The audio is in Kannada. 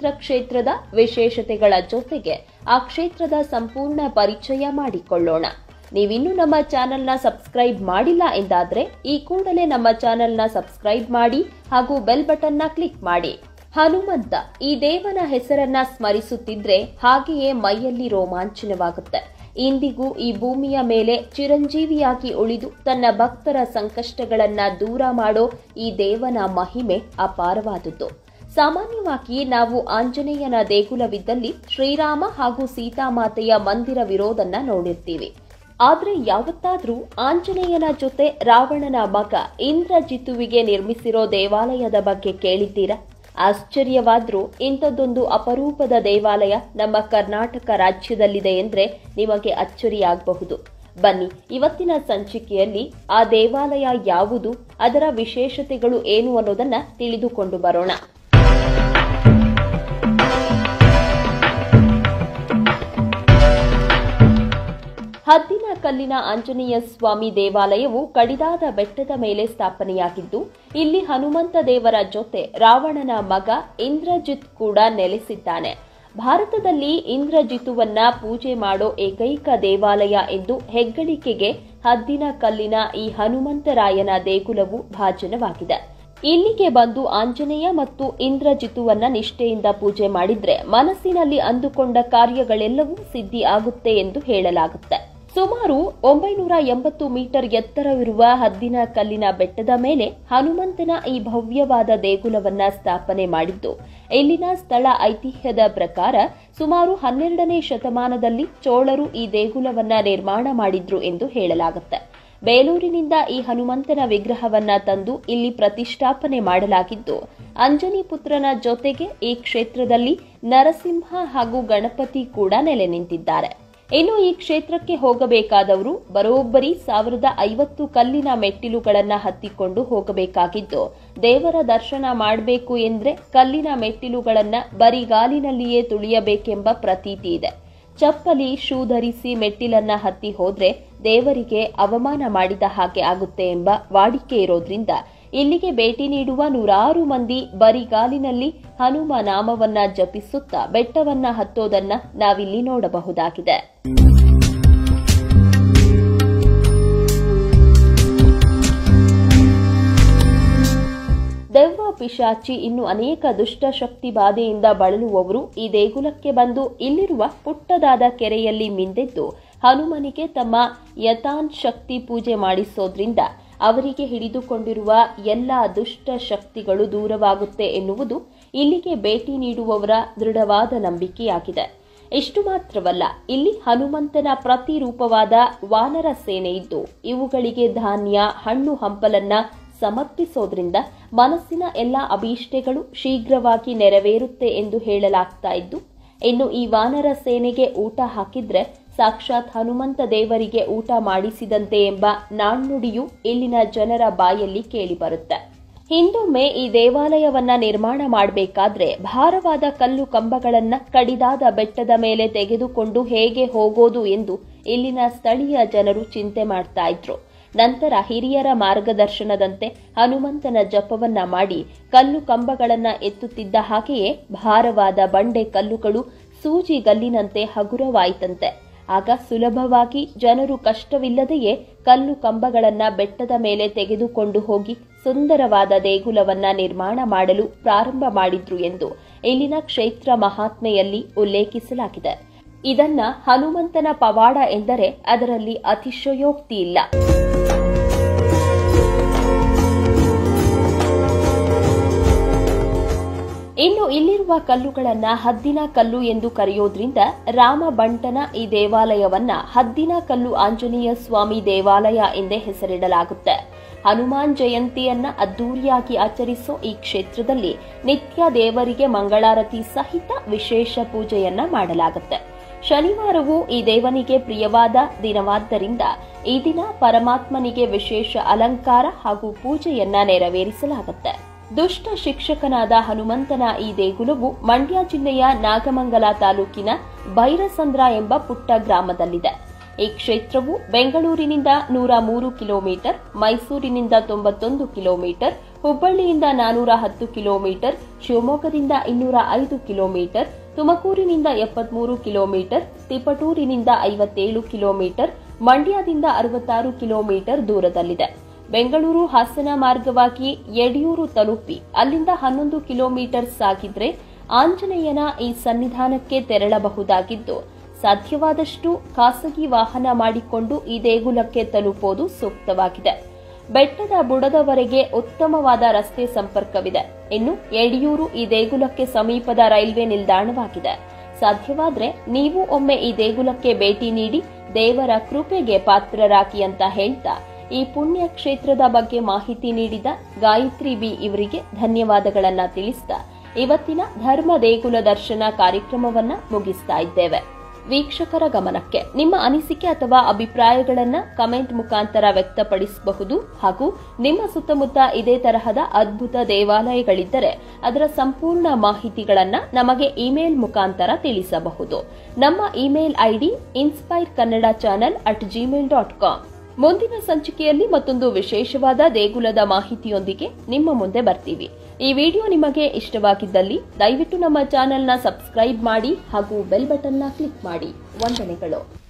ಹನುಮಂತರ ಕ್ಷೇತ್ರದ ವಿಶೇಷತೆಗಳ ಜೊತೆಗೆ ಆ ಕ್ಷೇತ್ರದ ಸಂಪೂರ್ಣ ಪರಿಚಯ ಮಾಡಿಕೊಳ್ಳೋಣ ನೀವಿನ್ನೂ ನಮ್ಮ ಚಾನೆಲ್ನ ಸಬ್ಸ್ಕ್ರೈಬ್ ಮಾಡಿಲ್ಲ ಎಂದಾದ್ರೆ ಈ ಕೂಡಲೇ ನಮ್ಮ ಚಾನೆಲ್ನ ಸಬ್ಸ್ಕ್ರೈಬ್ ಮಾಡಿ ಹಾಗೂ ಬೆಲ್ ಬಟನ್ನ ಕ್ಲಿಕ್ ಮಾಡಿ ಹನುಮಂತ ಈ ದೇವನ ಹೆಸರನ್ನ ಸ್ಮರಿಸುತ್ತಿದ್ರೆ ಹಾಗೆಯೇ ಮೈಯಲ್ಲಿ ರೋಮಾಂಚನವಾಗುತ್ತೆ ಇಂದಿಗೂ ಈ ಭೂಮಿಯ ಮೇಲೆ ಚಿರಂಜೀವಿಯಾಗಿ ಉಳಿದು ತನ್ನ ಭಕ್ತರ ಸಂಕಷ್ಟಗಳನ್ನ ದೂರ ಮಾಡೋ ಈ ದೇವನ ಮಹಿಮೆ ಅಪಾರವಾದುದು ಸಾಮಾನ್ಯವಾಗಿ ನಾವು ಆಂಜನೇಯನ ದೇಗುಲವಿದ್ದಲ್ಲಿ ಶ್ರೀರಾಮ ಹಾಗೂ ಸೀತಾಮಾತೆಯ ಮಂದಿರವಿರೋದನ್ನ ನೋಡಿರ್ತೀವಿ ಆದ್ರೆ ಯಾವತ್ತಾದ್ರೂ ಆಂಜನೇಯನ ಜೊತೆ ರಾವಣನ ಮಗ ಇಂದ್ರಜಿತುವಿಗೆ ನಿರ್ಮಿಸಿರೋ ದೇವಾಲಯದ ಬಗ್ಗೆ ಕೇಳಿದ್ದೀರಾ ಆಶ್ಚರ್ಯವಾದ್ರೂ ಇಂಥದ್ದೊಂದು ಅಪರೂಪದ ದೇವಾಲಯ ನಮ್ಮ ಕರ್ನಾಟಕ ರಾಜ್ಯದಲ್ಲಿದೆ ಎಂದ್ರೆ ನಿಮಗೆ ಅಚ್ಚರಿಯಾಗಬಹುದು ಬನ್ನಿ ಇವತ್ತಿನ ಸಂಚಿಕೆಯಲ್ಲಿ ಆ ದೇವಾಲಯ ಯಾವುದು ಅದರ ವಿಶೇಷತೆಗಳು ಏನು ಅನ್ನೋದನ್ನ ತಿಳಿದುಕೊಂಡು ಬರೋಣ ಹದ್ದಿನ ಕಲ್ಲಿನ ಆಂಜನೇಯ ಸ್ವಾಮಿ ದೇವಾಲಯವು ಕಡಿದಾದ ಬೆಟ್ಟದ ಮೇಲೆ ಸ್ಥಾಪನೆಯಾಗಿದ್ದು ಇಲ್ಲಿ ಹನುಮಂತ ದೇವರ ಜೊತೆ ರಾವಣನ ಮಗ ಇಂದ್ರಜಿತ್ ಕೂಡ ನೆಲೆಸಿದ್ದಾನೆ ಭಾರತದಲ್ಲಿ ಇಂದ್ರಜಿತುವನ್ನ ಪೂಜೆ ಮಾಡೋ ಏಕೈಕ ದೇವಾಲಯ ಎಂದು ಹೆಗ್ಗಳಿಕೆಗೆ ಹದ್ದಿನ ಕಲ್ಲಿನ ಈ ಹನುಮಂತರಾಯನ ದೇಗುಲವು ಭಾಜನವಾಗಿದೆ ಇಲ್ಲಿಗೆ ಬಂದು ಆಂಜನೇಯ ಮತ್ತು ಇಂದ್ರಜಿತುವನ್ನ ನಿಷ್ಠೆಯಿಂದ ಪೂಜೆ ಮಾಡಿದ್ರೆ ಮನಸ್ಸಿನಲ್ಲಿ ಅಂದುಕೊಂಡ ಕಾರ್ಯಗಳೆಲ್ಲವೂ ಸಿದ್ಧಿ ಆಗುತ್ತೆ ಎಂದು ಹೇಳಲಾಗುತ್ತೆ ಸುಮಾರು ಒಂಬೈನೂರ ಎಂಬತ್ತು ಮೀಟರ್ ಎತ್ತರವಿರುವ ಹದ್ದಿನ ಕಲ್ಲಿನ ಬೆಟ್ಟದ ಮೇಲೆ ಹನುಮಂತನ ಈ ಭವ್ಯವಾದ ದೇಗುಲವನ್ನ ಸ್ಥಾಪನೆ ಮಾಡಿದ್ದು ಇಲ್ಲಿನ ಸ್ಥಳ ಐತಿಹ್ಯದ ಪ್ರಕಾರ ಸುಮಾರು ಹನ್ನೆರಡನೇ ಶತಮಾನದಲ್ಲಿ ಚೋಳರು ಈ ದೇಗುಲವನ್ನ ನಿರ್ಮಾಣ ಮಾಡಿದ್ರು ಎಂದು ಹೇಳಲಾಗುತ್ತೆ ಬೇಲೂರಿನಿಂದ ಈ ಹನುಮಂತನ ವಿಗ್ರಹವನ್ನ ತಂದು ಇಲ್ಲಿ ಪ್ರತಿಷ್ಠಾಪನೆ ಮಾಡಲಾಗಿದ್ದು ಅಂಜನಿ ಪುತ್ರನ ಜೊತೆಗೆ ಈ ಕ್ಷೇತ್ರದಲ್ಲಿ ನರಸಿಂಹ ಹಾಗೂ ಗಣಪತಿ ಕೂಡ ನೆಲೆ ನಿಂತಿದ್ದಾರೆ ಇನ್ನು ಈ ಕ್ಷೇತ್ರಕ್ಕೆ ಹೋಗಬೇಕಾದವರು ಬರೋಬ್ಬರಿ ಸಾವಿರದ ಐವತ್ತು ಕಲ್ಲಿನ ಮೆಟ್ಟಿಲುಗಳನ್ನ ಹತ್ತಿಕೊಂಡು ಹೋಗಬೇಕಾಗಿದ್ದು ದೇವರ ದರ್ಶನ ಮಾಡಬೇಕು ಎಂದ್ರೆ ಕಲ್ಲಿನ ಮೆಟ್ಟಿಲುಗಳನ್ನ ಬರಿಗಾಲಿನಲ್ಲಿಯೇ ತುಳಿಯಬೇಕೆಂಬ ಪ್ರತೀತಿ ಇದೆ ಚಪ್ಪಲಿ ಶೂ ಧರಿಸಿ ಮೆಟ್ಟಿಲನ್ನ ಹತ್ತಿ ಹೋದ್ರೆ ದೇವರಿಗೆ ಅವಮಾನ ಮಾಡಿದ ಹಾಗೆ ಆಗುತ್ತೆ ಎಂಬ ವಾಡಿಕೆ ಇರೋದ್ರಿಂದ ಇಲ್ಲಿಗೆ ಭೇಟಿ ನೀಡುವ ನೂರಾರು ಮಂದಿ ಬರಿಗಾಲಿನಲ್ಲಿ ಹನುಮ ನಾಮವನ್ನ ಜಪಿಸುತ್ತಾ ಬೆಟ್ಟವನ್ನ ಹತ್ತೋದನ್ನ ನಾವಿಲ್ಲಿ ನೋಡಬಹುದಾಗಿದೆ ದೆವ್ವ ಪಿಶಾಚಿ ಇನ್ನು ಅನೇಕ ದುಷ್ಟ ಶಕ್ತಿ ಬಾಧೆಯಿಂದ ಬಳಲುವವರು ಈ ದೇಗುಲಕ್ಕೆ ಬಂದು ಇಲ್ಲಿರುವ ಪುಟ್ಟದಾದ ಕೆರೆಯಲ್ಲಿ ಮಿಂದೆದ್ದು ಹನುಮನಿಗೆ ತಮ್ಮ ಯಥಾನ್ ಶಕ್ತಿ ಪೂಜೆ ಮಾಡಿಸೋದ್ರಿಂದ ಅವರಿಗೆ ಹಿಡಿದುಕೊಂಡಿರುವ ಎಲ್ಲ ದುಷ್ಟ ಶಕ್ತಿಗಳು ದೂರವಾಗುತ್ತೆ ಎನ್ನುವುದು ಇಲ್ಲಿಗೆ ಭೇಟಿ ನೀಡುವವರ ದೃಢವಾದ ನಂಬಿಕೆಯಾಗಿದೆ ಇಷ್ಟು ಮಾತ್ರವಲ್ಲ ಇಲ್ಲಿ ಹನುಮಂತನ ಪ್ರತಿರೂಪವಾದ ವಾನರ ಸೇನೆ ಇದ್ದು ಇವುಗಳಿಗೆ ಧಾನ್ಯ ಹಣ್ಣು ಹಂಪಲನ್ನ ಸಮರ್ಪಿಸೋದ್ರಿಂದ ಮನಸ್ಸಿನ ಎಲ್ಲ ಅಭೀಷ್ಟೆಗಳು ಶೀಘ್ರವಾಗಿ ನೆರವೇರುತ್ತೆ ಎಂದು ಹೇಳಲಾಗ್ತಾ ಇದ್ದು ಇನ್ನು ಈ ವಾನರ ಸೇನೆಗೆ ಊಟ ಹಾಕಿದ್ರೆ ಸಾಕ್ಷಾತ್ ಹನುಮಂತ ದೇವರಿಗೆ ಊಟ ಮಾಡಿಸಿದಂತೆ ಎಂಬ ನಾಣ್ಣುಡಿಯು ಇಲ್ಲಿನ ಜನರ ಬಾಯಲ್ಲಿ ಕೇಳಿಬರುತ್ತೆ ಹಿಂದೊಮ್ಮೆ ಈ ದೇವಾಲಯವನ್ನ ನಿರ್ಮಾಣ ಮಾಡಬೇಕಾದ್ರೆ ಭಾರವಾದ ಕಲ್ಲು ಕಂಬಗಳನ್ನ ಕಡಿದಾದ ಬೆಟ್ಟದ ಮೇಲೆ ತೆಗೆದುಕೊಂಡು ಹೇಗೆ ಹೋಗೋದು ಎಂದು ಇಲ್ಲಿನ ಸ್ಥಳೀಯ ಜನರು ಚಿಂತೆ ಮಾಡ್ತಾ ಇದ್ರು ನಂತರ ಹಿರಿಯರ ಮಾರ್ಗದರ್ಶನದಂತೆ ಹನುಮಂತನ ಜಪವನ್ನ ಮಾಡಿ ಕಲ್ಲು ಕಂಬಗಳನ್ನ ಎತ್ತುತ್ತಿದ್ದ ಹಾಗೆಯೇ ಭಾರವಾದ ಬಂಡೆ ಕಲ್ಲುಗಳು ಸೂಜಿ ಗಲ್ಲಿನಂತೆ ಹಗುರವಾಯಿತಂತೆ ಆಗ ಸುಲಭವಾಗಿ ಜನರು ಕಷ್ಟವಿಲ್ಲದೆಯೇ ಕಲ್ಲು ಕಂಬಗಳನ್ನ ಬೆಟ್ಟದ ಮೇಲೆ ತೆಗೆದುಕೊಂಡು ಹೋಗಿ ಸುಂದರವಾದ ದೇಗುಲವನ್ನ ನಿರ್ಮಾಣ ಮಾಡಲು ಪ್ರಾರಂಭ ಮಾಡಿದ್ರು ಎಂದು ಇಲ್ಲಿನ ಕ್ಷೇತ್ರ ಮಹಾತ್ಮೆಯಲ್ಲಿ ಉಲ್ಲೇಖಿಸಲಾಗಿದೆ ಇದನ್ನ ಹನುಮಂತನ ಪವಾಡ ಎಂದರೆ ಅದರಲ್ಲಿ ಅತಿಶಯೋಕ್ತಿ ಇಲ್ಲ ಇನ್ನು ಇಲ್ಲಿರುವ ಕಲ್ಲುಗಳನ್ನ ಹದ್ದಿನ ಕಲ್ಲು ಎಂದು ಕರೆಯೋದ್ರಿಂದ ರಾಮ ಬಂಟನ ಈ ದೇವಾಲಯವನ್ನ ಹದ್ದಿನ ಕಲ್ಲು ಆಂಜನೇಯ ಸ್ವಾಮಿ ದೇವಾಲಯ ಎಂದೇ ಹೆಸರಿಡಲಾಗುತ್ತೆ ಹನುಮಾನ್ ಜಯಂತಿಯನ್ನ ಅದ್ದೂರಿಯಾಗಿ ಆಚರಿಸೋ ಈ ಕ್ಷೇತ್ರದಲ್ಲಿ ನಿತ್ಯ ದೇವರಿಗೆ ಮಂಗಳಾರತಿ ಸಹಿತ ವಿಶೇಷ ಪೂಜೆಯನ್ನ ಮಾಡಲಾಗುತ್ತೆ ಶನಿವಾರವೂ ಈ ದೇವನಿಗೆ ಪ್ರಿಯವಾದ ದಿನವಾದ್ದರಿಂದ ಈ ದಿನ ಪರಮಾತ್ಮನಿಗೆ ವಿಶೇಷ ಅಲಂಕಾರ ಹಾಗೂ ಪೂಜೆಯನ್ನ ನೆರವೇರಿಸಲಾಗುತ್ತೆ ದುಷ್ಟ ಶಿಕ್ಷಕನಾದ ಹನುಮಂತನ ಈ ದೇಗುಲವು ಮಂಡ್ಯ ಜಿಲ್ಲೆಯ ನಾಗಮಂಗಲ ತಾಲೂಕಿನ ಬೈರಸಂದ್ರ ಎಂಬ ಪುಟ್ಟ ಗ್ರಾಮದಲ್ಲಿದೆ ಈ ಕ್ಷೇತ್ರವು ಬೆಂಗಳೂರಿನಿಂದ ನೂರ ಮೂರು ಕಿಲೋಮೀಟರ್ ಮೈಸೂರಿನಿಂದ ತೊಂಬತ್ತೊಂದು ಕಿಲೋಮೀಟರ್ ಹುಬ್ಬಳ್ಳಿಯಿಂದ ನಾನೂರ ಹತ್ತು ಕಿಲೋಮೀಟರ್ ಶಿವಮೊಗ್ಗದಿಂದ ಇನ್ನೂರ ಐದು ಕಿಲೋಮೀಟರ್ ತುಮಕೂರಿನಿಂದ ಎಪ್ಪತ್ಮೂರು ಕಿಲೋಮೀಟರ್ ತಿಪಟೂರಿನಿಂದ ಐವತ್ತೇಳು ಕಿಲೋಮೀಟರ್ ಮಂಡ್ಯದಿಂದ ಅರವತ್ತಾರು ಕಿಲೋಮೀಟರ್ ದೂರದಲ್ಲಿದೆ ಬೆಂಗಳೂರು ಹಾಸನ ಮಾರ್ಗವಾಗಿ ಯಡಿಯೂರು ತಲುಪಿ ಅಲ್ಲಿಂದ ಹನ್ನೊಂದು ಕಿಲೋಮೀಟರ್ ಸಾಗಿದ್ರೆ ಆಂಜನೇಯನ ಈ ಸನ್ನಿಧಾನಕ್ಕೆ ತೆರಳಬಹುದಾಗಿದ್ದು ಸಾಧ್ಯವಾದಷ್ಟು ಖಾಸಗಿ ವಾಹನ ಮಾಡಿಕೊಂಡು ಈ ದೇಗುಲಕ್ಕೆ ತಲುಪೋದು ಸೂಕ್ತವಾಗಿದೆ ಬೆಟ್ಟದ ಬುಡದವರೆಗೆ ಉತ್ತಮವಾದ ರಸ್ತೆ ಸಂಪರ್ಕವಿದೆ ಇನ್ನು ಯಡಿಯೂರು ಈ ದೇಗುಲಕ್ಕೆ ಸಮೀಪದ ರೈಲ್ವೆ ನಿಲ್ದಾಣವಾಗಿದೆ ಸಾಧ್ಯವಾದ್ರೆ ನೀವು ಒಮ್ಮೆ ಈ ದೇಗುಲಕ್ಕೆ ಭೇಟಿ ನೀಡಿ ದೇವರ ಕೃಪೆಗೆ ಪಾತ್ರರಾಗಿ ಅಂತ ಹೇಳ್ತಾ ಈ ಪುಣ್ಯ ಕ್ಷೇತ್ರದ ಬಗ್ಗೆ ಮಾಹಿತಿ ನೀಡಿದ ಗಾಯತ್ರಿ ಬಿ ಇವರಿಗೆ ಧನ್ಯವಾದಗಳನ್ನ ತಿಳಿಸ್ತಾ ಇವತ್ತಿನ ಧರ್ಮ ದೇಗುಲ ದರ್ಶನ ಕಾರ್ಯಕ್ರಮವನ್ನ ಮುಗಿಸ್ತಾ ಇದ್ದೇವೆ ವೀಕ್ಷಕರ ಗಮನಕ್ಕೆ ನಿಮ್ಮ ಅನಿಸಿಕೆ ಅಥವಾ ಅಭಿಪ್ರಾಯಗಳನ್ನ ಕಮೆಂಟ್ ಮುಖಾಂತರ ವ್ಯಕ್ತಪಡಿಸಬಹುದು ಹಾಗೂ ನಿಮ್ಮ ಸುತ್ತಮುತ್ತ ಇದೇ ತರಹದ ಅದ್ಭುತ ದೇವಾಲಯಗಳಿದ್ದರೆ ಅದರ ಸಂಪೂರ್ಣ ಮಾಹಿತಿಗಳನ್ನ ನಮಗೆ ಇಮೇಲ್ ಮುಖಾಂತರ ತಿಳಿಸಬಹುದು ನಮ್ಮ email ID inspire Kannada channel at Gmail dot com ಮುಂದಿನ ಸಂಚಿಕೆಯಲ್ಲಿ ಮತ್ತೊಂದು ವಿಶೇಷವಾದ ದೇಗುಲದ ಮಾಹಿತಿಯೊಂದಿಗೆ ನಿಮ್ಮ ಮುಂದೆ ಬರ್ತೀವಿ ಈ ವಿಡಿಯೋ ನಿಮಗೆ ಇಷ್ಟವಾಗಿದ್ದಲ್ಲಿ ದಯವಿಟ್ಟು ನಮ್ಮ ಚಾನೆಲ್ನ ಸಬ್ಸ್ಕ್ರೈಬ್ ಮಾಡಿ ಹಾಗೂ ಬೆಲ್ ಬಟನ್ನ ಕ್ಲಿಕ್ ಮಾಡಿ ವಂದನೆಗಳು